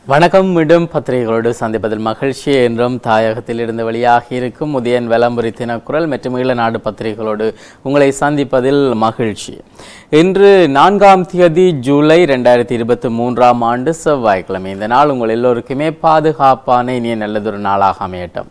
வணக்கம் மீண்டும் பத்திரிகைகளோடு சந்திப்பதில் மகிழ்ச்சி என்றும் தாயகத்தில் இருந்து வெளியாகி இருக்கும் உதயன் வெலம்புரி தினக்குரல் மற்றும் ஈழநாடு பத்திரிகைகளோடு உங்களை சந்திப்பதில் மகிழ்ச்சி இன்று நான்காம் தேதி ஜூலை ரெண்டாயிரத்தி இருபத்தி மூன்றாம் ஆண்டு செவ்வாய்க்கிழமை இந்த நாள் உங்கள் எல்லோருக்குமே பாதுகாப்பான இனிய நல்லதொரு நாளாக அமையட்டும்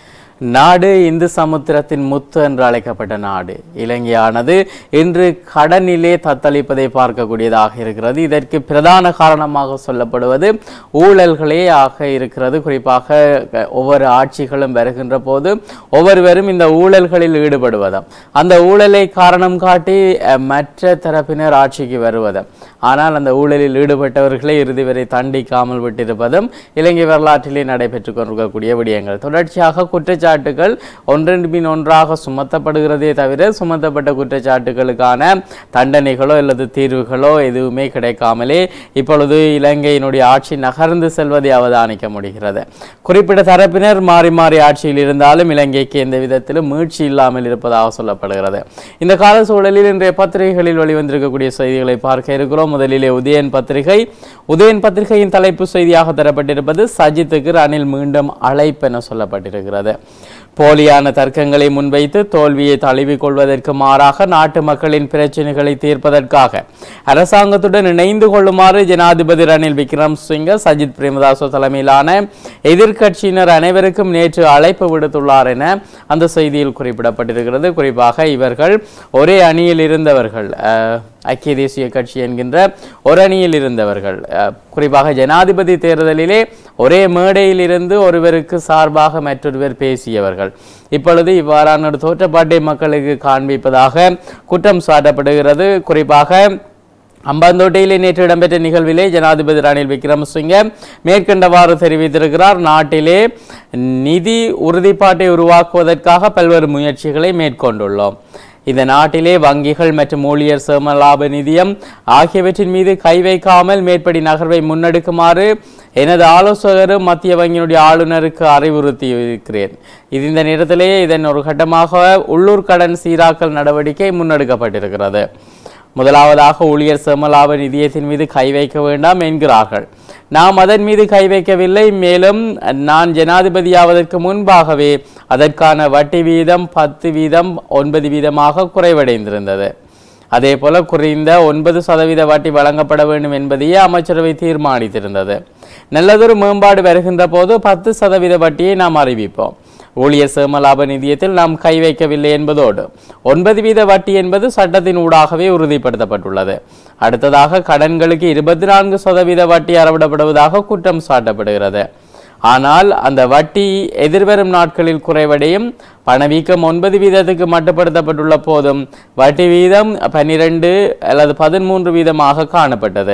நாடு இந்து சமுத்திரத்தின் முத்து என்று அழைக்கப்பட்ட நாடு இலங்கையானது இன்று கடனிலே தத்தளிப்பதை பார்க்கக்கூடியதாக இருக்கிறது இதற்கு பிரதான காரணமாக சொல்லப்படுவது ஊழல்களே ஆக இருக்கிறது குறிப்பாக அஹ், ஒவ்வொரு ஆட்சிகளும் வருகின்ற போது ஒவ்வொருவரும் இந்த ஊழல்களில் ஈடுபடுவதும் அந்த ஊழலை காரணம் காட்டி அஹ், மற்ற தரப்பினர் ஆட்சிக்கு வருவதும் ஆனால் அந்த ஊழலில் ஈடுபட்டவர்களை இறுதி வரை தண்டிக்காமல் விட்டிருப்பதும் இலங்கை வரலாற்றிலே நடைபெற்றுக் கொண்டிருக்கக்கூடிய விடயங்கள் தொடர்ச்சியாக குற்றச்சாட்டுகள் ஒன்றன் பின் ஒன்றாக சுமத்தப்படுகிறதே தவிர சுமத்தப்பட்ட குற்றச்சாட்டுகளுக்கான தண்டனைகளோ அல்லது தீர்வுகளோ எதுவுமே கிடைக்காமலே இப்பொழுது இலங்கையினுடைய ஆட்சி நகர்ந்து செல்வதை அவதானிக்க முடிகிறது குறிப்பிட்ட தரப்பினர் மாறி மாறி ஆட்சியில் இருந்தாலும் இலங்கைக்கு எந்த விதத்திலும் மீட்சி இல்லாமல் இருப்பதாக சொல்லப்படுகிறது இந்த கால சூழலில் இன்றைய பத்திரிகைகளில் வெளிவந்திருக்கக்கூடிய செய்திகளை பார்க்க இருக்கிறோம் முதலிலே உதயன் பத்திரிகை உதயன் பத்திரிகையின் தலைப்பு செய்தியாக தரப்பட்டிருப்பது சஜித்துக்கு ரணில் மீண்டும் அழைப்பு என சொல்லப்பட்டிருக்கிறது போலியான தர்க்கங்களை முன்வைத்து தோல்வியை தழுவிக் கொள்வதற்கு மாறாக நாட்டு மக்களின் பிரச்சனைகளை தீர்ப்பதற்காக அரசாங்கத்துடன் இணைந்து கொள்ளுமாறு ஜனாதிபதி ரணில் விக்ரம் சிங்க சஜித் பிரேமதாசோ தலைமையிலான எதிர்க்கட்சியினர் அனைவருக்கும் நேற்று அழைப்பு விடுத்துள்ளார் என அந்த செய்தியில் குறிப்பிடப்பட்டிருக்கிறது குறிப்பாக இவர்கள் ஒரே அணியில் இருந்தவர்கள் அஹ், ஐக்கிய தேசிய கட்சி என்கின்ற ஒரு அணியில் இருந்தவர்கள் அஹ், குறிப்பாக ஜனாதிபதி தேர்தலிலே ஒரே மேடையில் இருந்து ஒருவருக்கு சார்பாக மற்றொருவர் பேசியவர்கள் இப்பொழுது இவ்வாறான ஒரு தோற்றப்பாட்டை மக்களுக்கு காண்பிப்பதாக குற்றம் சாட்டப்படுகிறது குறிப்பாக அம்பாந்தோட்டையிலே நேற்று இடம்பெற்ற நிகழ்விலே ஜனாதிபதி ரணில் விக்ரமசிங்க மேற்கண்டவாறு தெரிவித்திருக்கிறார் நாட்டிலே நிதி உறுதிப்பாட்டை உருவாக்குவதற்காக பல்வேறு முயற்சிகளை மேற்கொண்டுள்ளோம் இந்த நாட்டிலே வங்கிகள் மற்றும் ஊழியர் சேமலாப நிதியம் ஆகியவற்றின் மீது கை வைக்காமல் மேற்படி நகர்வை முன்னெடுக்குமாறு எனது ஆலோசகரும் மத்திய வங்கியினுடைய ஆளுநருக்கு அறிவுறுத்தி இருக்கிறேன் இது இந்த நேரத்திலேயே இதன் ஒரு கட்டமாக உள்ளூர் கடன் சீராக்கல் நடவடிக்கை முன்னெடுக்கப்பட்டிருக்கிறது முதலாவதாக ஊழியர் செமலாப நிதியத்தின் மீது கை வைக்க வேண்டாம் என்கிறார்கள் நாம் அதன் மீது கை வைக்கவில்லை மேலும் நான் ஜனாதிபதியாவதற்கு முன்பாகவே அதற்கான வட்டி வீதம் பத்து வீதம் ஒன்பது வீதமாக குறைவடைந்திருந்தது அதே போல குறைந்த ஒன்பது சதவீத வட்டி வழங்கப்பட வேண்டும் என்பதையே அமைச்சரவை தீர்மானித்திருந்தது நல்லதொரு மேம்பாடு வருகின்ற போது பத்து சதவீத வட்டியை நாம் அறிவிப்போம் ஊழியர் சேமலாப நிதியத்தில் நாம் கை வைக்கவில்லை என்பதோடு ஒன்பது வீத வட்டி என்பது சட்டத்தின் ஊடாகவே உறுதிப்படுத்தப்பட்டுள்ளது அடுத்ததாக கடன்களுக்கு இருபத்தி நான்கு சதவீத வட்டி அறவிடப்படுவதாக குற்றம் சாட்டப்படுகிறது ஆனால் அந்த வட்டி எதிர்வரும் நாட்களில் குறைவடையும் பணவீக்கம் ஒன்பது வீதத்துக்கு மட்டுப்படுத்தப்பட்டுள்ள போதும் வட்டி வீதம் பன்னிரண்டு அல்லது பதிமூன்று வீதமாக காணப்பட்டது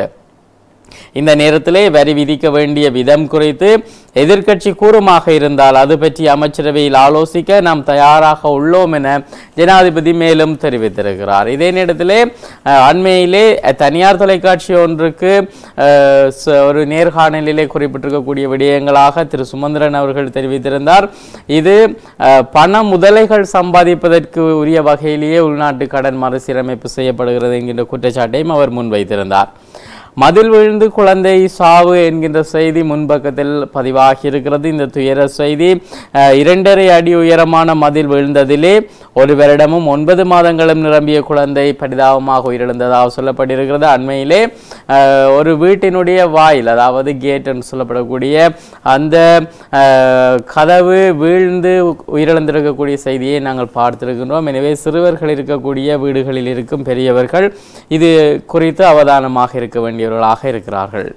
இந்த நேரத்திலே வரி விதிக்க வேண்டிய விதம் குறித்து எதிர்க்கட்சி கூறுமாக இருந்தால் அது பற்றி அமைச்சரவையில் ஆலோசிக்க நாம் தயாராக உள்ளோம் என ஜனாதிபதி மேலும் தெரிவித்திருக்கிறார் இதே நேரத்திலே அஹ், அண்மையிலே அஹ், தனியார் தொலைக்காட்சி ஒன்றுக்கு அஹ், ச- ஒரு நேர்காணலிலே குறிப்பிட்டிருக்கக்கூடிய விடயங்களாக திரு சுமந்திரன் அவர்கள் தெரிவித்திருந்தார் இது அஹ், பண முதலைகள் சம்பாதிப்பதற்கு உரிய வகையிலேயே உள்நாட்டு கடன் மறுசீரமைப்பு செய்யப்படுகிறது என்கின்ற குற்றச்சாட்டையும் அவர் முன்வைத்திருந்தார் மதில் விழுந்து குழந்தை சாவு என்கின்ற செய்தி முன்பக்கத்தில் பதிவாகி இருக்கிறது இந்த துயர செய்தி அஹ், இரண்டரை அடி உயரமான மதில் விழுந்ததிலே ஒரு வருடமும் ஒன்பது மாதங்களும் நிரம்பிய குழந்தை பரிதாபமாக உயிரிழந்ததாக சொல்லப்பட்டிருக்கிறது அண்மையிலே அஹ், ஒரு வீட்டினுடைய வாயில் அதாவது கேட் என்று சொல்லப்படக்கூடிய அந்த அஹ், கதவு வீழ்ந்து உயிரிழந்திருக்கக்கூடிய செய்தியை நாங்கள் பார்த்திருக்கின்றோம் எனவே சிறுவர்கள் இருக்கக்கூடிய வீடுகளில் இருக்கும் பெரியவர்கள் இது குறித்து அவதானமாக இருக்க வேண்டியவர்களாக இருக்கிறார்கள்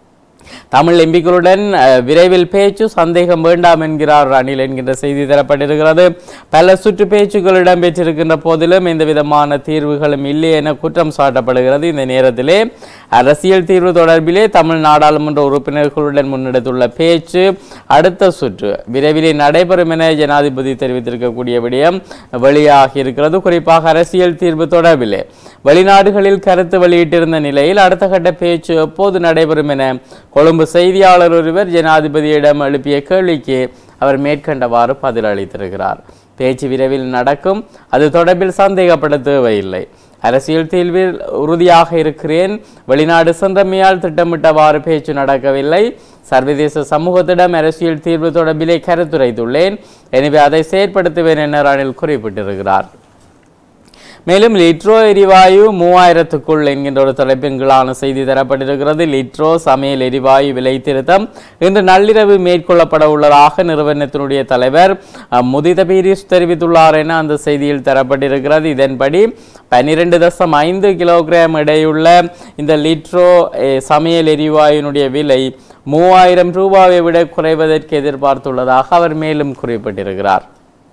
தமிழ் எம்பிக்களுடன் அஹ், விரைவில் பேச்சு சந்தேகம் வேண்டாம் என்கிறார் ரணில் என்கின்ற செய்தி தரப்பட்டிருக்கிறது பல சுற்று பேச்சுக்கள் இடம்பெற்றிருக்கின்ற போதிலும் எந்த விதமான தீர்வுகளும் இல்லை என குற்றம் சாட்டப்படுகிறது இந்த நேரத்திலே அரசியல் தீர்வு தொடர்பிலே தமிழ் நாடாளுமன்ற உறுப்பினர்களுடன் முன்னெடுத்துள்ள பேச்சு அடுத்த சுற்று விரைவிலே நடைபெறும் என ஜனாதிபதி தெரிவித்திருக்கக்கூடிய விடயம் வெளியாகி இருக்கிறது குறிப்பாக அரசியல் தீர்வு தொடர்பிலே வெளிநாடுகளில் கருத்து வெளியிட்டிருந்த நிலையில் அடுத்த கட்ட பேச்சு எப்போது நடைபெறும் என கொழும்பு செய்தியாளர் ஒருவர் ஜனாதிபதியிடம் எழுப்பிய கேள்விக்கு அவர் மேற்கண்டவாறு பதிலளித்திருக்கிறார் பேச்சு விரைவில் நடக்கும் அது தொடர்பில் சந்தேகப்பட தேவையில்லை அரசியல் தீர்வில் உறுதியாக இருக்கிறேன் வெளிநாடு சென்றமையால் திட்டமிட்டவாறு பேச்சு நடக்கவில்லை சர்வதேச சமூகத்திடம் அரசியல் தீர்வு தொடர்பிலே கருத்துரைத்துள்ளேன் எனவே அதை செயற்படுத்துவேன் என ரணில் குறிப்பிட்டிருக்கிறார் மேலும் லிட்ரோ எரிவாயு மூவாயிரத்துக்குள் என்கின்ற ஒரு தலைப்பின் கீழான செய்தி தரப்பட்டிருக்கிறது லிட்ரோ சமையல் எரிவாயு விலை திருத்தம் இன்று நள்ளிரவு மேற்கொள்ளப்பட உள்ளதாக நிறுவனத்தினுடைய தலைவர் அஹ், முதித பீரிஸ் தெரிவித்துள்ளார் என அந்த செய்தியில் தரப்பட்டிருக்கிறது இதன்படி பன்னிரெண்டு தசம் ஐந்து கிலோகிராம் எடையுள்ள இந்த லிட்ரோ அஹ், சமையல் எரிவாயுனுடைய விலை மூவாயிரம் ரூபாயை விட குறைவதற்கு எதிர்பார்த்துள்ளதாக அவர் மேலும் குறிப்பிட்டிருக்கிறார்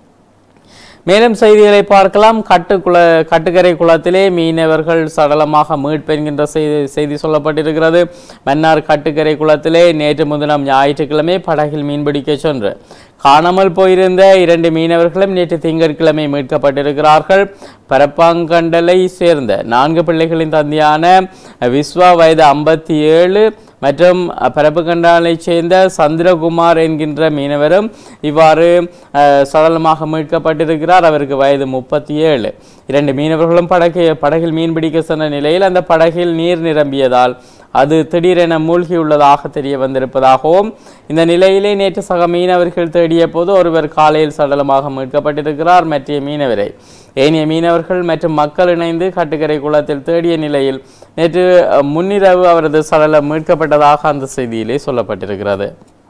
மேலும் செய்திகளை பார்க்கலாம் கட்டுக்குள கட்டுக்கரை குளத்திலே மீனவர்கள் சடலமாக மீட்பென்கின்ற செய்தி செய்தி சொல்லப்பட்டிருக்கிறது மன்னார் கட்டுக்கரை குளத்திலே நேற்று முன்தினம் ஞாயிற்றுக்கிழமை படகில் மீன்பிடிக்க சென்று காணாமல் போயிருந்த இரண்டு மீனவர்களும் நேற்று திங்கட்கிழமை மீட்கப்பட்டிருக்கிறார்கள் பரப்பாங்கண்டலை சேர்ந்த நான்கு பிள்ளைகளின் தந்தையான விஸ்வா வயது ஐம்பத்தி ஏழு மற்றும் பரப்புகண்டாலைச் சேர்ந்த சந்திரகுமார் என்கின்ற மீனவரும் இவ்வாறு அஹ், சடலமாக மீட்கப்பட்டிருக்கிறார் அவருக்கு வயது முப்பத்தி ஏழு இரண்டு மீனவர்களும் படகு படகில் மீன்பிடிக்க சென்ற நிலையில் அந்த படகில் நீர் நிரம்பியதால் அது திடீரென மூழ்கியுள்ளதாக தெரிய வந்திருப்பதாகவும் இந்த நிலையிலே நேற்று சக மீனவர்கள் தேடிய போது ஒருவர் காலையில் சடலமாக மீட்கப்பட்டிருக்கிறார் மற்ற மீனவரை ஏனைய மீனவர்கள் மற்றும் மக்கள் இணைந்து கட்டுக்கரை குளத்தில் தேடிய நிலையில் நேற்று அஹ், முன்னிரவு அவரது சடலம் மீட்கப்பட்டதாக அந்த செய்தியிலே சொல்லப்பட்டிருக்கிறது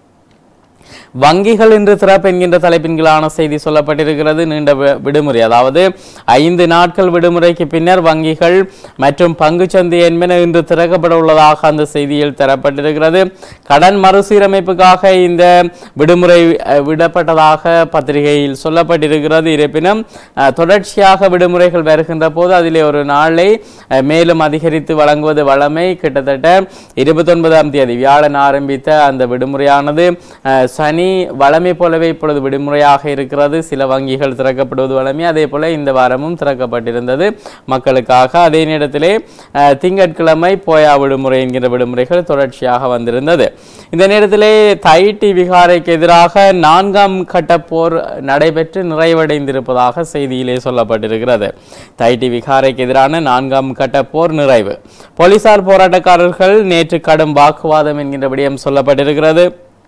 வங்கிகள் இன்று திறப்பு என்கின்ற தலைப்பின் கீழான செய்தி சொல்லப்பட்டிருக்கிறது நீண்ட வி- விடுமுறை அதாவது ஐந்து நாட்கள் விடுமுறைக்கு பின்னர் வங்கிகள் மற்றும் பங்குச்சந்தை என்பன இன்று திறக்கப்பட உள்ளதாக அந்த செய்தியில் தரப்பட்டிருக்கிறது கடன் மறுசீரமைப்புக்காக இந்த விடுமுறை அஹ், விடப்பட்டதாக பத்திரிகையில் சொல்லப்பட்டிருக்கிறது இருப்பினும் அஹ், தொடர்ச்சியாக விடுமுறைகள் வருகின்ற போது அதிலே ஒரு நாளை அஹ், மேலும் அதிகரித்து வழங்குவது வழமை கிட்டத்தட்ட இருபத்தொன்பதாம் தேதி வியாழன் ஆரம்பித்த அந்த விடுமுறையானது அஹ், சனி வழமை போலவே இப்பொழுது விடுமுறையாக இருக்கிறது சில வங்கிகள் திறக்கப்படுவது வழமை அதே போல இந்த வாரமும் திறக்கப்பட்டிருந்தது மக்களுக்காக அதே நேரத்திலே அஹ், திங்கட்கிழமை போயா விடுமுறை என்கிற விடுமுறைகள் தொடர்ச்சியாக வந்திருந்தது இந்த நேரத்திலே தைட்டி விகாரைக்கு எதிராக நான்காம் கட்ட போர் நடைபெற்று நிறைவடைந்திருப்பதாக செய்தியிலே சொல்லப்பட்டிருக்கிறது தைட்டி விகாரைக்கு எதிரான நான்காம் கட்ட போர் நிறைவு போலீசார் போராட்டக்காரர்கள் நேற்று கடும் வாக்குவாதம் என்கின்ற விடயம் சொல்லப்பட்டிருக்கிறது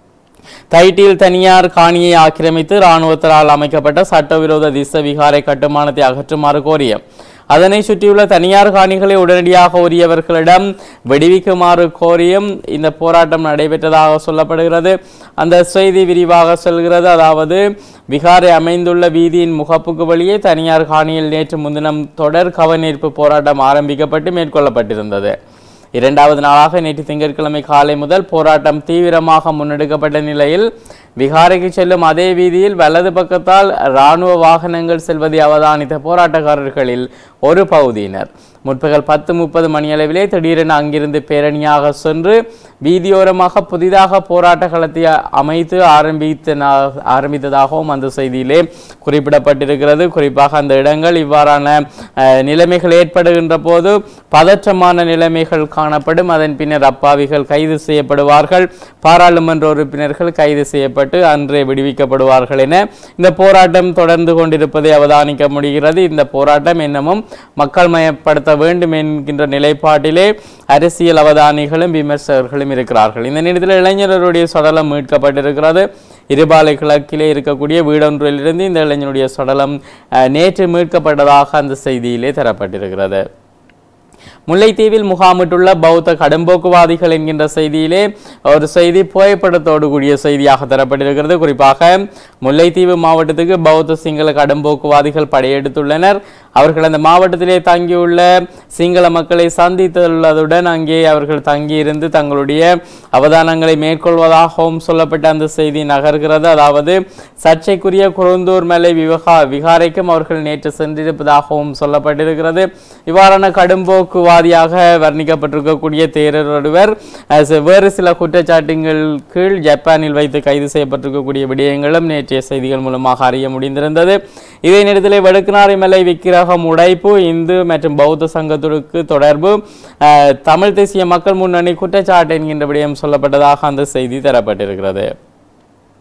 தைட்டியில் தனியார் காணியை ஆக்கிரமித்து இராணுவத்தினால் அமைக்கப்பட்ட சட்டவிரோத திச விகாரை கட்டுமானத்தை அகற்றுமாறு கோரிய அதனை சுற்றியுள்ள தனியார் காணிகளை உடனடியாக உரியவர்களிடம் விடுவிக்குமாறு கோரியும் இந்த போராட்டம் நடைபெற்றதாக சொல்லப்படுகிறது அந்த செய்தி விரிவாக சொல்கிறது அதாவது விகாரை அமைந்துள்ள வீதியின் முகப்புக்கு வழியே தனியார் காணியில் நேற்று முன்தினம் தொடர் கவனீர்ப்பு போராட்டம் ஆரம்பிக்கப்பட்டு மேற்கொள்ளப்பட்டிருந்தது இரண்டாவது நாளாக நேற்று திங்கட்கிழமை காலை முதல் போராட்டம் தீவிரமாக முன்னெடுக்கப்பட்ட நிலையில் விகாரைக்கு செல்லும் அதே வீதியில் வலது பக்கத்தால் இராணுவ வாகனங்கள் செல்வதை அவதானித்த போராட்டக்காரர்களில் ஒரு பகுதியினர் முற்பகல் பத்து முப்பது மணியளவிலே திடீரென அங்கிருந்து பேரணியாக சென்று வீதியோரமாக புதிதாக போராட்ட களத்தை அமைத்து ஆரம்பித்த நா- ஆரம்பித்ததாகவும் அந்த செய்தியிலே குறிப்பிடப்பட்டிருக்கிறது குறிப்பாக அந்த இடங்கள் இவ்வாறான அஹ், நிலைமைகள் ஏற்படுகின்ற போது பதற்றமான நிலைமைகள் காணப்படும் அதன் பின்னர் அப்பாவிகள் கைது செய்யப்படுவார்கள் பாராளுமன்ற உறுப்பினர்கள் கைது செய்யப்பட்டு அன்றே விடுவிக்கப்படுவார்கள் என இந்த போராட்டம் தொடர்ந்து கொண்டிருப்பதை அவதானிக்க முடிகிறது இந்த போராட்டம் இன்னமும் மக்கள் மயப்படுத்த வேண்டும் என்கின்ற நிலைப்பாட்டிலே அரசியல் அவதானிகளும் விமர்சகர்களும் இருக்கிறார்கள் இந்த நேரத்தில் இளைஞருடைய சடலம் மீட்கப்பட்டிருக்கிறது இருபாலை கிழக்கிலே இருக்கக்கூடிய வீடொன்றிலிருந்து இந்த இளைஞனுடைய சடலம் அஹ், நேற்று மீட்கப்பட்டதாக அந்த செய்தியிலே தரப்பட்டிருக்கிறது முல்லைத்தீவில் முகாமிட்டுள்ள பௌத்த கடும்போக்குவாதிகள் என்கின்ற செய்தியிலே ஒரு செய்தி புகைப்படத்தோடு கூடிய செய்தியாக தரப்பட்டிருக்கிறது குறிப்பாக முல்லைத்தீவு மாவட்டத்துக்கு பௌத்த சிங்கள கடும்போக்குவாதிகள் படையெடுத்துள்ளனர் அவர்கள் அந்த மாவட்டத்திலே தங்கியுள்ள சிங்கள மக்களை சந்தித்துள்ளதுடன் அங்கே அவர்கள் தங்கியிருந்து தங்களுடைய அவதானங்களை மேற்கொள்வதாகவும் சொல்லப்பட்ட அந்த செய்தி நகர்கிறது அதாவது சர்ச்சைக்குரிய குருந்தூர் மலை விவகா விகாரைக்கும் அவர்கள் நேற்று சென்றிருப்பதாகவும் சொல்லப்பட்டிருக்கிறது இவ்வாறான கடும்போக்குவாதியாக வர்ணிக்கப்பட்டிருக்கக்கூடிய தேரர் ஒருவர் அஹ், சி- வேறு சில குற்றச்சாட்டுகள் கீழ் ஜப்பானில் வைத்து கைது செய்யப்பட்டிருக்கக்கூடிய விடயங்களும் நேற்றைய செய்திகள் மூலமாக அறிய முடிந்திருந்தது இதே நேரத்தில் வடுக்குநாரை மலை விக்கிரகம் உடைப்பு இந்து மற்றும் பௌத்த சங்கத்திற்கு தொடர்பு அஹ், தமிழ் தேசிய மக்கள் முன்னணி குற்றச்சாட்டு என்கின்ற விடயம் சொல்லப்பட்டதாக அந்த செய்தி தரப்பட்டிருக்கிறது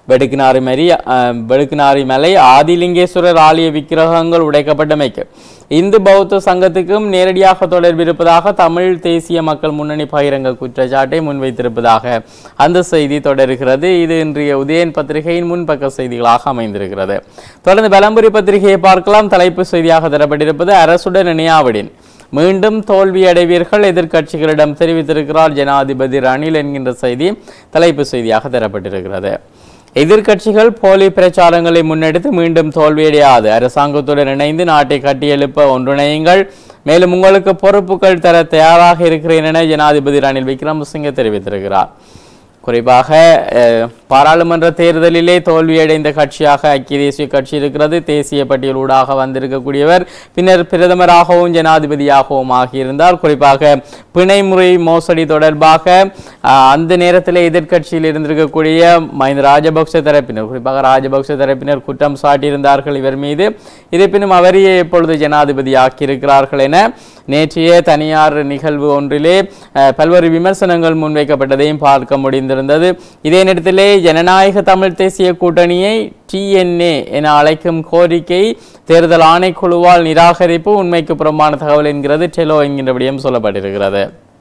வெடுக்கினாரி மரி அஹ், வெடுக்கினாரி மலை ஆதிலிங்கேஸ்வரர் ஆலய விக்கிரகங்கள் உடைக்கப்பட்டமைக்கு இந்து பௌத்த சங்கத்துக்கும் நேரடியாக தொடர்பு இருப்பதாக தமிழ் தேசிய மக்கள் முன்னணி பகிரங்க குற்றச்சாட்டை முன்வைத்திருப்பதாக அந்த செய்தி தொடர்கிறது இது இன்றைய உதயன் பத்திரிகையின் முன்பக்க செய்திகளாக அமைந்திருக்கிறது தொடர்ந்து பலம்புரி பத்திரிகையை பார்க்கலாம் தலைப்பு செய்தியாக தரப்பட்டிருப்பது அரசுடன் இணையாவிடின் மீண்டும் தோல்வி அடைவீர்கள் எதிர்க்கட்சிகளிடம் தெரிவித்திருக்கிறார் ஜனாதிபதி ரணில் என்கின்ற செய்தி தலைப்பு செய்தியாக தரப்பட்டிருக்கிறது எதிர்க்கட்சிகள் போலி பிரச்சாரங்களை முன்னெடுத்து மீண்டும் தோல்வியடையாது அரசாங்கத்துடன் இணைந்து நாட்டை கட்டியெழுப்ப ஒன்றிணையுங்கள் மேலும் உங்களுக்கு பொறுப்புகள் தர தயாராக இருக்கிறேன் என ஜனாதிபதி ரணில் விக்ரமசிங்கே தெரிவித்திருக்கிறார் குறிப்பாக அஹ், பாராளுமன்ற தேர்தலிலே தோல்வியடைந்த கட்சியாக ஐக்கிய தேசிய கட்சி இருக்கிறது தேசிய பட்டியலூடாக வந்திருக்கக்கூடியவர் பின்னர் பிரதமராகவும் ஜனாதிபதியாகவும் ஆகியிருந்தார் குறிப்பாக பிணைமுறை மோசடி தொடர்பாக அஹ், அந்த நேரத்தில் எதிர்க்கட்சியில் இருந்திருக்கக்கூடிய மஹிந்த ராஜபக்ச தரப்பினர் குறிப்பாக ராஜபக்ச தரப்பினர் குற்றம் சாட்டியிருந்தார்கள் இவர் மீது இருப்பினும் அவரையே இப்பொழுது ஜனாதிபதி ஆக்கியிருக்கிறார்கள் என நேற்றைய தனியார் நிகழ்வு ஒன்றிலே அஹ், பல்வேறு விமர்சனங்கள் முன்வைக்கப்பட்டதையும் பார்க்க முடிந்திருந்தது இதே நேரத்திலே ஜனநாயக தமிழ் தேசிய கூட்டணியை டிஎன்ஏ என அழைக்கும் கோரிக்கை தேர்தல் ஆணைக்குழுவால் நிராகரிப்பு உண்மைக்கு புறம்பான தகவல் என்கிறது டெலோ என்கின்ற விடயம் சொல்லப்பட்டிருக்கிறது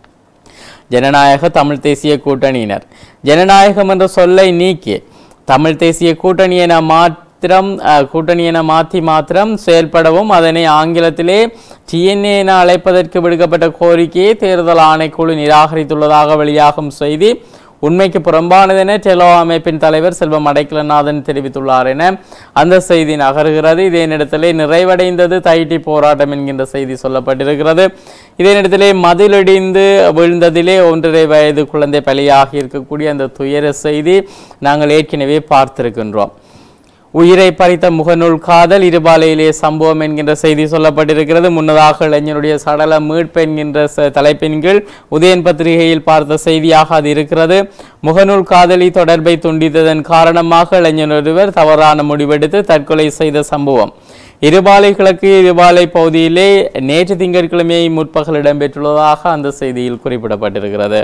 ஜனநாயக தமிழ் தேசிய கூட்டணியினர் ஜனநாயகம் என்ற சொல்லை நீக்கி தமிழ் தேசிய கூட்டணி என மாத்திரம் அஹ், கூட்டணி என மாற்றி மாத்திரம் செயல்படவும் அதனை ஆங்கிலத்திலே டிஎன்ஏ என அழைப்பதற்கு விடுக்கப்பட்ட கோரிக்கையை தேர்தல் ஆணைக்குழு நிராகரித்துள்ளதாக வெளியாகும் செய்தி உண்மைக்கு புறம்பானது என டெலோ அமைப்பின் தலைவர் செல்வம் அடைக்கலநாதன் தெரிவித்துள்ளார் என அந்த செய்தி நகருகிறது இதே நேரத்திலே நிறைவடைந்தது தைட்டி போராட்டம் என்கின்ற செய்தி சொல்லப்பட்டிருக்கிறது இதே நேரத்திலே மதிலிடிந்து விழுந்ததிலே ஒன்றரை வயது குழந்தை பலியாகி இருக்கக்கூடிய அந்த துயர செய்தி நாங்கள் ஏற்கனவே பார்த்திருக்கின்றோம் உயிரை பறித்த முகநூல் காதல் இருபாலையிலே சம்பவம் என்கின்ற செய்தி சொல்லப்பட்டிருக்கிறது முன்னதாக இளைஞனுடைய சடல மீட்பு என்கின்ற ச- தலைப்பின் கீழ் உதயன் பத்திரிகையில் பார்த்த செய்தியாக அது இருக்கிறது முகநூல் காதலி தொடர்பை துண்டித்ததன் காரணமாக இளைஞர் ஒருவர் தவறான முடிவெடுத்து தற்கொலை செய்த சம்பவம் இருபாலை கிழக்கு இருபாலை பகுதியிலே நேற்று திங்கட்கிழமை முற்பகல் இடம்பெற்றுள்ளதாக அந்த செய்தியில் குறிப்பிடப்பட்டிருக்கிறது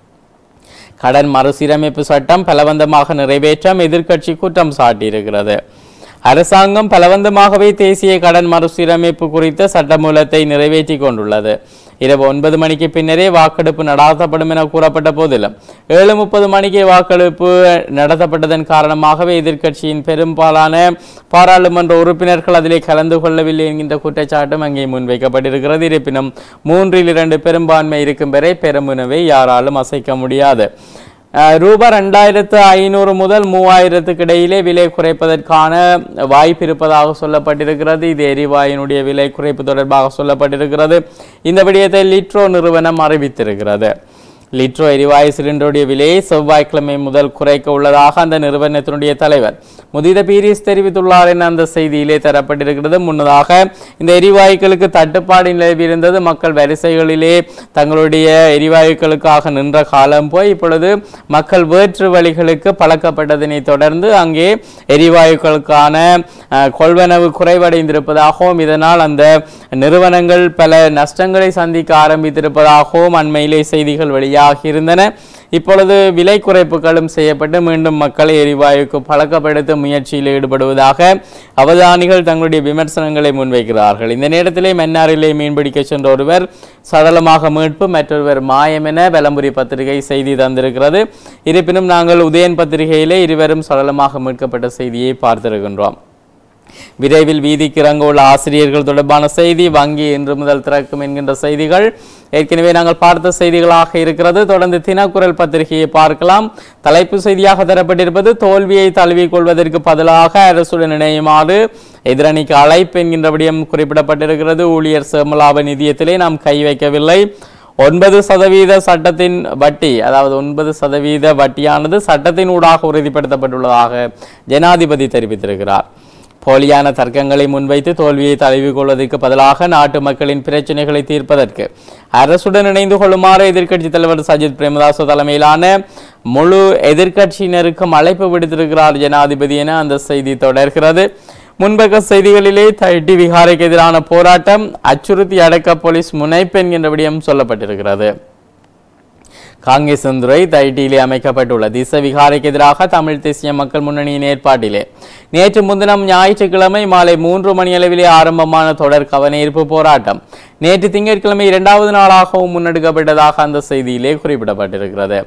கடன் மறுசீரமைப்பு சட்டம் பலவந்தமாக நிறைவேற்றம் எதிர்க்கட்சி குற்றம் சாட்டியிருக்கிறது அரசாங்கம் பலவந்தமாகவே தேசிய கடன் மறுசீரமைப்பு குறித்த சட்டமூலத்தை நிறைவேற்றி கொண்டுள்ளது இரவு ஒன்பது மணிக்கு பின்னரே வாக்கெடுப்பு நடாத்தப்படும் என கூறப்பட்ட போதிலும் ஏழு முப்பது மணிக்கு வாக்கெடுப்பு நடத்தப்பட்டதன் காரணமாகவே எதிர்க்கட்சியின் பெரும்பாலான பாராளுமன்ற உறுப்பினர்கள் அதிலே கலந்து கொள்ளவில்லை என்கின்ற குற்றச்சாட்டும் அங்கே முன்வைக்கப்பட்டிருக்கிறது இருப்பினும் மூன்றில் இரண்டு பெரும்பான்மை இருக்கும் வரை பெருமுனவை யாராலும் அசைக்க முடியாது அஹ், ரூபாய் ரெண்டாயிரத்து ஐநூறு முதல் மூவாயிரத்துக்கு இடையிலே விலை குறைப்பதற்கான வாய்ப்பு இருப்பதாக சொல்லப்பட்டிருக்கிறது இது எரிவாயுனுடைய விலை குறைப்பு தொடர்பாக சொல்லப்பட்டிருக்கிறது இந்த விடயத்தை லிட்ரோ நிறுவனம் அறிவித்திருக்கிறது லிட்ரோ எரிவாயு சிலிண்டருடைய விலையை செவ்வாய்க்கிழமை முதல் குறைக்க உள்ளதாக அந்த நிறுவனத்தினுடைய தலைவர் முதித பீரிஸ் தெரிவித்துள்ளார் என அந்த செய்தியிலே தரப்பட்டிருக்கிறது முன்னதாக இந்த எரிவாயுக்களுக்கு தட்டுப்பாடு நிலவியிருந்தது மக்கள் வரிசைகளிலே தங்களுடைய எரிவாயுக்களுக்காக நின்ற காலம் போய் இப்பொழுது மக்கள் வேற்று வழிகளுக்கு பழக்கப்பட்டதனை தொடர்ந்து அங்கே எரிவாயுக்களுக்கான அஹ், கொள்வனவு குறைவடைந்திருப்பதாகவும் இதனால் அந்த நிறுவனங்கள் பல நஷ்டங்களை சந்திக்க ஆரம்பித்திருப்பதாகவும் அண்மையிலே செய்திகள் வெளியாகியிருந்தன இப்பொழுது விலை குறைப்புகளும் செய்யப்பட்டு மீண்டும் மக்களை எரிவாயுக்கு பழக்கப்படுத்தும் முயற்சியில் ஈடுபடுவதாக அவதானிகள் தங்களுடைய விமர்சனங்களை முன்வைக்கிறார்கள் இந்த நேரத்திலே மன்னாரிலே மீன்பிடிக்க சென்ற ஒருவர் சடலமாக மீட்பு மற்றொருவர் மாயம் என வெலம்புரி பத்திரிகை செய்தி தந்திருக்கிறது இருப்பினும் நாங்கள் உதயன் பத்திரிகையிலே இருவரும் சடலமாக மீட்கப்பட்ட செய்தியை பார்த்திருக்கின்றோம் விரைவில் வீதிக்கு இறங்க உள்ள ஆசிரியர்கள் தொடர்பான செய்தி வங்கி இன்று முதல் திறக்கும் என்கின்ற செய்திகள் ஏற்கனவே நாங்கள் பார்த்த செய்திகளாக இருக்கிறது தொடர்ந்து தினக்குரல் பத்திரிகையை பார்க்கலாம் தலைப்பு செய்தியாக தரப்பட்டிருப்பது தோல்வியை தழுவிக் கொள்வதற்கு பதிலாக அரசுடன் இணையுமாறு எதிரணிக்கு அழைப்பு என்கின்ற விடயம் குறிப்பிடப்பட்டிருக்கிறது ஊழியர் சேமலாப நிதியத்திலே நாம் கை வைக்கவில்லை ஒன்பது சதவீத சட்டத்தின் வட்டி அதாவது ஒன்பது சதவீத வட்டியானது சட்டத்தின் ஊடாக உறுதிப்படுத்தப்பட்டுள்ளதாக ஜனாதிபதி தெரிவித்திருக்கிறார் போலியான தர்க்கங்களை முன்வைத்து தோல்வியை தழுவிக் கொள்வதற்கு பதிலாக நாட்டு மக்களின் பிரச்சனைகளை தீர்ப்பதற்கு அரசுடன் இணைந்து கொள்ளுமாறு எதிர்க்கட்சித் தலைவர் சஜித் பிரேமதாச தலைமையிலான முழு எதிர்க்கட்சியினருக்கும் அழைப்பு விடுத்திருக்கிறார் ஜனாதிபதி என அந்த செய்தி தொடர்கிறது முன்பக்க செய்திகளிலே தைட்டி விகாரைக்கு எதிரான போராட்டம் அச்சுறுத்தி அடக்க போலீஸ் முனைப்பு என்கின்ற விடயம் சொல்லப்பட்டிருக்கிறது காங்கேசந்துறை தைட்டியிலே அமைக்கப்பட்டுள்ள திச விகாரைக்கு எதிராக தமிழ் தேசிய மக்கள் முன்னணியின் ஏற்பாட்டிலே நேற்று முன்தினம் ஞாயிற்றுக்கிழமை மாலை மூன்று மணியளவிலே ஆரம்பமான தொடர் கவனஈர்ப்பு போராட்டம் நேற்று திங்கட்கிழமை இரண்டாவது நாளாகவும் முன்னெடுக்கப்பட்டதாக அந்த செய்தியிலே குறிப்பிடப்பட்டிருக்கிறது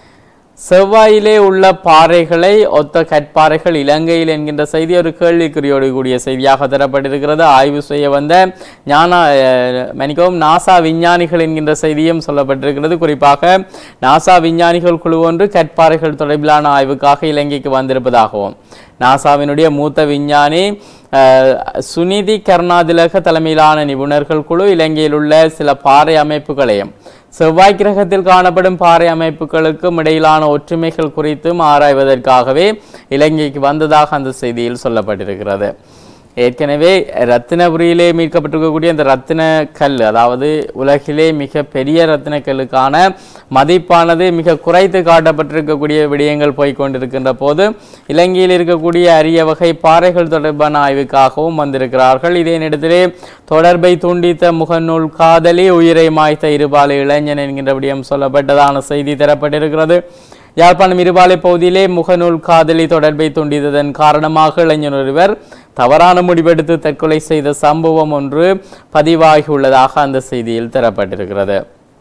செவ்வாயிலே உள்ள பாறைகளை ஒத்த கற்பாறைகள் இலங்கையில் என்கின்ற செய்தி ஒரு கேள்விக்குறியோடு கூடிய செய்தியாக தரப்பட்டிருக்கிறது ஆய்வு செய்ய வந்த ஞானா அஹ், மன்னிக்கவும் நாசா விஞ்ஞானிகள் என்கின்ற செய்தியும் சொல்லப்பட்டிருக்கிறது குறிப்பாக நாசா விஞ்ஞானிகள் குழு ஒன்று கற்பாறைகள் தொடர்பிலான ஆய்வுக்காக இலங்கைக்கு வந்திருப்பதாகவும் நாசாவினுடைய மூத்த விஞ்ஞானி அஹ், சுனிதி கருணாதிலக தலைமையிலான நிபுணர்கள் குழு இலங்கையில் உள்ள சில பாறை அமைப்புகளையும் செவ்வாய் கிரகத்தில் காணப்படும் பாறை அமைப்புகளுக்கும் இடையிலான ஒற்றுமைகள் குறித்தும் ஆராய்வதற்காகவே இலங்கைக்கு வந்ததாக அந்த செய்தியில் சொல்லப்பட்டிருக்கிறது ஏற்கனவே ரத்தினபுரியிலே மீட்கப்பட்டிருக்கக்கூடிய அந்த ரத்தின கல் அதாவது உலகிலே மிக பெரிய ரத்தின கல்லுக்கான மதிப்பானது மிக குறைத்து காட்டப்பட்டிருக்கக்கூடிய விடயங்கள் போய்க் கொண்டிருக்கின்ற போது இலங்கையில் இருக்கக்கூடிய அரிய வகை பாறைகள் தொடர்பான ஆய்வுக்காகவும் வந்திருக்கிறார்கள் இதே நேரத்திலே தொடர்பை துண்டித்த முகநூல் காதலி உயிரை மாய்த்த இருபாலை இளைஞன் என்கின்ற விடயம் சொல்லப்பட்டதான செய்தி தரப்பட்டிருக்கிறது யாழ்ப்பாணம் இருபாலை பகுதியிலே முகநூல் காதலி தொடர்பை துண்டித்ததன் காரணமாக இளைஞர் ஒருவர் தவறான முடிவெடுத்து தற்கொலை செய்த சம்பவம் ஒன்று பதிவாகியுள்ளதாக அந்த செய்தியில் தரப்பட்டிருக்கிறது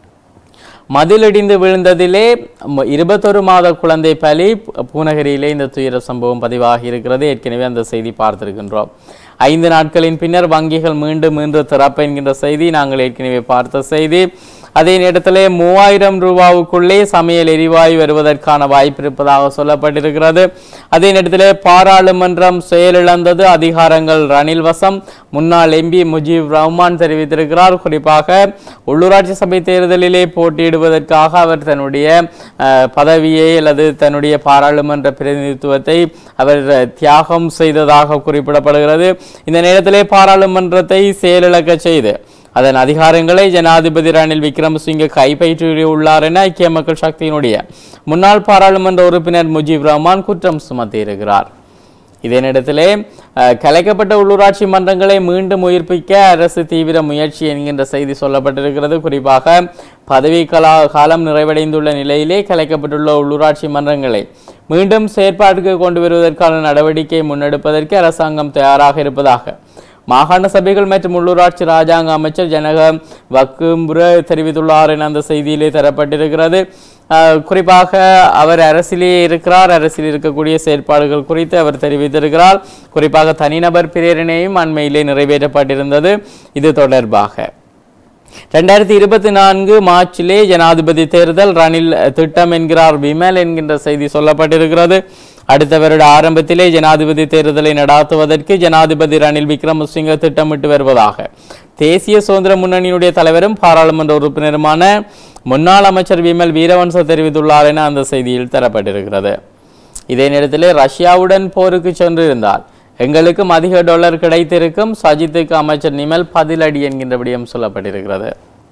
மதிலிடிந்து விழுந்ததிலே ம- இருபத்தொரு மாத குழந்தை பலி பூ- பூநகரியிலே இந்த துயர சம்பவம் பதிவாகி இருக்கிறது ஏற்கனவே அந்த செய்தி பார்த்திருக்கின்றோம் ஐந்து நாட்களின் பின்னர் வங்கிகள் மீண்டும் மீண்டும் திறப்பு என்கின்ற செய்தி நாங்கள் ஏற்கனவே பார்த்த செய்தி அதே நேரத்திலே மூவாயிரம் ரூபாவுக்குள்ளே சமையல் எரிவாயு வருவதற்கான வாய்ப்பு இருப்பதாக சொல்லப்பட்டிருக்கிறது அதே நேரத்திலே பாராளுமன்றம் செயலிழந்தது அதிகாரங்கள் ரணில் வசம் முன்னாள் எம்பி முஜீப் ரஹ்மான் தெரிவித்திருக்கிறார் குறிப்பாக உள்ளூராட்சி சபை தேர்தலிலே போட்டியிடுவதற்காக அவர் தன்னுடைய அஹ், பதவியை அல்லது தன்னுடைய பாராளுமன்ற பிரதிநிதித்துவத்தை அவர் தியாகம் செய்ததாக குறிப்பிடப்படுகிறது இந்த நேரத்திலே பாராளுமன்றத்தை செயலிழக்க செய்து அதன் அதிகாரங்களை ஜனாதிபதி ரணில் விக்ரமசிங்கே கைப்பற்றியுள்ளார் என ஐக்கிய மக்கள் சக்தியினுடைய முன்னாள் பாராளுமன்ற உறுப்பினர் முஜீப் ரஹ்மான் குற்றம் சுமத்தியிருக்கிறார் இதே நேரத்திலே அஹ், கலைக்கப்பட்ட உள்ளூராட்சி மன்றங்களை மீண்டும் உயிர்ப்பிக்க அரசு தீவிர முயற்சி என்கின்ற செய்தி சொல்லப்பட்டிருக்கிறது குறிப்பாக பதவி கலா காலம் நிறைவடைந்துள்ள நிலையிலே கலைக்கப்பட்டுள்ள உள்ளூராட்சி மன்றங்களை மீண்டும் செயற்பாட்டுக்கு கொண்டு வருவதற்கான நடவடிக்கை முன்னெடுப்பதற்கு அரசாங்கம் தயாராக இருப்பதாக மாகாண சபைகள் மற்றும் உள்ளூராட்சி ராஜாங்க அமைச்சர் ஜனக வக்கும்புர தெரிவித்துள்ளார் என அந்த செய்தியிலே தரப்பட்டிருக்கிறது அஹ், குறிப்பாக அவர் அரசிலே இருக்கிறார் அரசில் இருக்கக்கூடிய செயற்பாடுகள் குறித்து அவர் தெரிவித்திருக்கிறார் குறிப்பாக தனிநபர் பிரேரணையும் அண்மையிலே நிறைவேற்றப்பட்டிருந்தது இது தொடர்பாக ரெண்டாயிரத்தி இருபத்தி நான்கு மார்ச்சிலே ஜனாதிபதி தேர்தல் ரணில் திட்டம் என்கிறார் விமல் என்கின்ற செய்தி சொல்லப்பட்டிருக்கிறது அடுத்த வருட ஆரம்பத்திலே ஜனாதிபதி தேர்தலை நடாத்துவதற்கு ஜனாதிபதி ரணில் விக்ரமசிங்க திட்டமிட்டு வருவதாக தேசிய சுதந்திர முன்னணியினுடைய தலைவரும் பாராளுமன்ற உறுப்பினருமான முன்னாள் அமைச்சர் விமல் வீரவன்ச தெரிவித்துள்ளார் என அந்த செய்தியில் தரப்பட்டிருக்கிறது இதே நேரத்திலே ரஷ்யாவுடன் போருக்கு சென்றிருந்தால் எங்களுக்கும் அதிக டாலர் கிடைத்திருக்கும் சஜித்துக்கு அமைச்சர் நிமல் பதிலடி என்கின்ற விடயம் சொல்லப்பட்டிருக்கிறது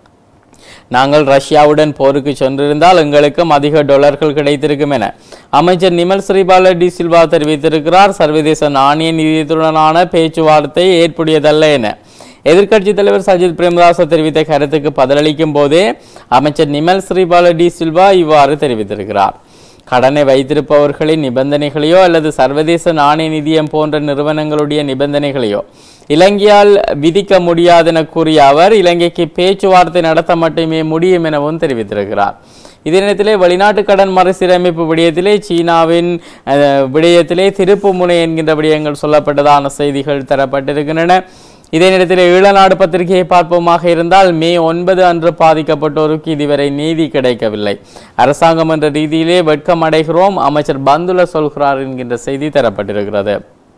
நாங்கள் ரஷ்யாவுடன் போருக்கு சென்றிருந்தால் எங்களுக்கும் அதிக டாலர்கள் கிடைத்திருக்கும் என அமைச்சர் நிமல் ஸ்ரீபால டி சில்வா தெரிவித்திருக்கிறார் சர்வதேச நாணய நிதியத்துடனான பேச்சுவார்த்தை ஏற்புடையதல்ல என எதிர்க்கட்சித் தலைவர் சஜித் பிரேமதாச தெரிவித்த கருத்துக்கு பதிலளிக்கும் போதே அமைச்சர் நிமல் ஸ்ரீபால டி சில்வா இவ்வாறு தெரிவித்திருக்கிறார் கடனை வைத்திருப்பவர்களின் நிபந்தனைகளையோ அல்லது சர்வதேச நாணய நிதியம் போன்ற நிறுவனங்களுடைய நிபந்தனைகளையோ இலங்கையால் விதிக்க முடியாதென கூறிய அவர் இலங்கைக்கு பேச்சுவார்த்தை நடத்த மட்டுமே முடியும் எனவும் தெரிவித்திருக்கிறார் இதே நேரத்திலே வெளிநாட்டு கடன் மறுசீரமைப்பு விடயத்திலே சீனாவின் அஹ், விடயத்திலே திருப்பு முனை என்கின்ற விடயங்கள் சொல்லப்பட்டதான செய்திகள் தரப்பட்டிருக்கின்றன இதே நேரத்தில் ஈழநாடு பத்திரிகையை பார்ப்போமாக இருந்தால் மே ஒன்பது அன்று பாதிக்கப்பட்டோருக்கு இதுவரை நீதி கிடைக்கவில்லை அரசாங்கம் என்ற ரீதியிலே வெட்கம் அடைகிறோம் அமைச்சர் பந்துல சொல்கிறார் என்கின்ற செய்தி தரப்பட்டிருக்கிறது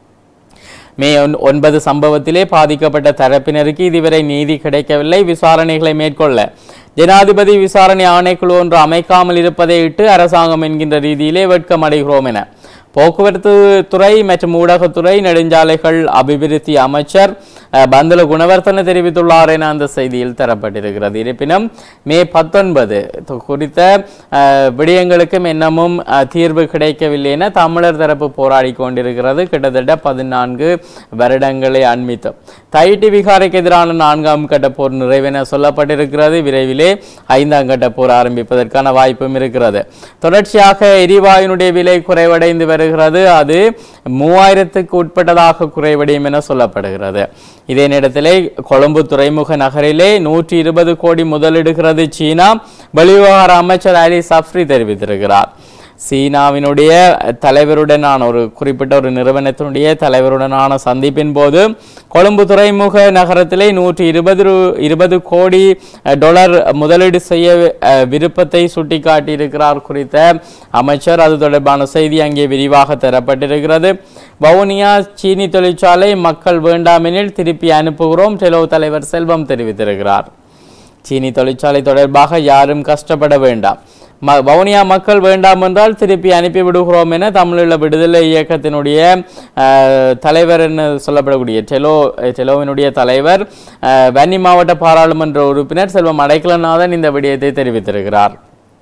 மே ஒன்- ஒன்பது சம்பவத்திலே பாதிக்கப்பட்ட தரப்பினருக்கு இதுவரை நீதி கிடைக்கவில்லை விசாரணைகளை மேற்கொள்ள ஜனாதிபதி விசாரணை ஆணைக்குழு ஒன்று அமைக்காமல் இருப்பதை இட்டு அரசாங்கம் என்கின்ற ரீதியிலே வெட்கம் அடைகிறோம் என போக்குவரத்து துறை மற்றும் ஊடகத்துறை நெடுஞ்சாலைகள் அபிவிருத்தி அமைச்சர் அஹ், பந்துல குணவர்த்தன தெரிவித்துள்ளார் என அந்த செய்தியில் தரப்பட்டிருக்கிறது இருப்பினும் மே பத்தொன்பது குறித்த அஹ், விடயங்களுக்கும் இன்னமும் அஹ், தீர்வு கிடைக்கவில்லை என தமிழர் தரப்பு போராடி கொண்டிருக்கிறது கிட்டத்தட்ட பதினான்கு வருடங்களை அண்மித்தோம் தைட்டி விகாரைக்கு எதிரான நான்காம் கட்ட போர் நிறைவென சொல்லப்பட்டிருக்கிறது விரைவிலே ஐந்தாம் கட்ட போர் ஆரம்பிப்பதற்கான வாய்ப்பும் இருக்கிறது தொடர்ச்சியாக எரிவாயுனுடைய விலை குறைவடைந்து வருகிறது அது மூவாயிரத்துக்கு உட்பட்டதாக குறைவடையும் என சொல்லப்படுகிறது இதே நேரத்திலே கொழும்பு துறைமுக நகரிலே நூற்றி இருபது கோடி முதலிடுகிறது சீனா வெளிவிவகார அமைச்சர் அலி சஃப்ரி தெரிவித்திருக்கிறார் சீனாவினுடைய தலைவருடனான ஒரு குறிப்பிட்ட ஒரு நிறுவனத்தினுடைய தலைவருடனான சந்திப்பின் போது கொழும்பு துறைமுக நகரத்திலே நூற்றி இருபது ரூ- இருபது கோடி அஹ், டாலர் முதலீடு செய்ய அஹ், விருப்பத்தை சுட்டிக்காட்டியிருக்கிறார் குறித்த அமைச்சர் அது தொடர்பான செய்தி அங்கே விரிவாக தரப்பட்டிருக்கிறது வவுனியா சீனி தொழிற்சாலை மக்கள் வேண்டாமெனில் திருப்பி அனுப்புகிறோம் டெலோ தலைவர் செல்வம் தெரிவித்திருக்கிறார் சீனி தொழிற்சாலை தொடர்பாக யாரும் கஷ்டப்பட வேண்டாம் ம வவுனியா மக்கள் வேண்டாம் என்றால் திருப்பி அனுப்பி விடுகிறோம் என தமிழீழ விடுதலை இயக்கத்தினுடைய அஹ், தலைவர் என்று சொல்லப்படக்கூடிய டெலோ டெலோவினுடைய தலைவர் அஹ், வன்னி மாவட்ட பாராளுமன்ற உறுப்பினர் செல்வம் அடைக்கலநாதன் இந்த விடயத்தை தெரிவித்திருக்கிறார்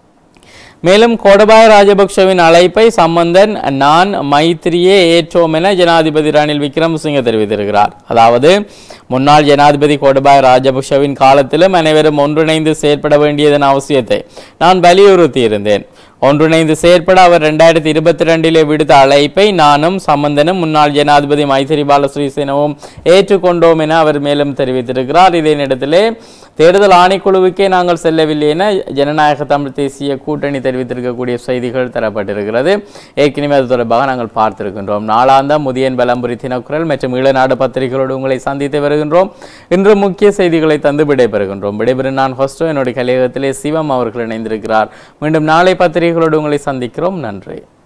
மேலும் கோடபாய ராஜபக்ஷவின் அழைப்பை சம்பந்தன் நான் மைத்திரியே ஏற்றோம் என ஜனாதிபதி ரணில் விக்ரமசிங்க தெரிவித்திருக்கிறார் அதாவது முன்னாள் ஜனாதிபதி கோடபாய ராஜபக்ஷவின் காலத்திலும் அனைவரும் ஒன்றிணைந்து செயற்பட வேண்டியதன் அவசியத்தை நான் வலியுறுத்தி இருந்தேன் ஒன்றிணைந்து செயற்பட அவர் ரெண்டாயிரத்தி இருபத்தி ரெண்டிலே விடுத்த அழைப்பை நானும் சம்பந்தனும் முன்னாள் ஜனாதிபதி மைத்திரிபால சிறிசேனவும் ஏற்றுக்கொண்டோம் என அவர் மேலும் தெரிவித்திருக்கிறார் இதே நேரத்திலே தேர்தல் ஆணைக்குழுவுக்கே நாங்கள் செல்லவில்லை என ஜனநாயக தமிழ் தேசிய கூட்டணி தெரிவித்திருக்கக்கூடிய செய்திகள் தரப்பட்டிருக்கிறது ஏற்கனவே அது தொடர்பாக நாங்கள் பார்த்திருக்கின்றோம் நாளாந்த முதியன் பலம்புரி தினக்குரல் மற்றும் ஈழநாடு பத்திரிகைகளோடு உங்களை சந்தித்து வருகின்றோம் இன்று முக்கிய செய்திகளை தந்து விடைபெறுகின்றோம் விடைபெறும் நான் ஃபர்ஸ்டோ என்னுடைய கலையகத்திலே சிவம் அவர்கள் இணைந்திருக்கிறார் மீண்டும் நாளை பத்திரிகைகளோடு உங்களை சந்திக்கிறோம் நன்றி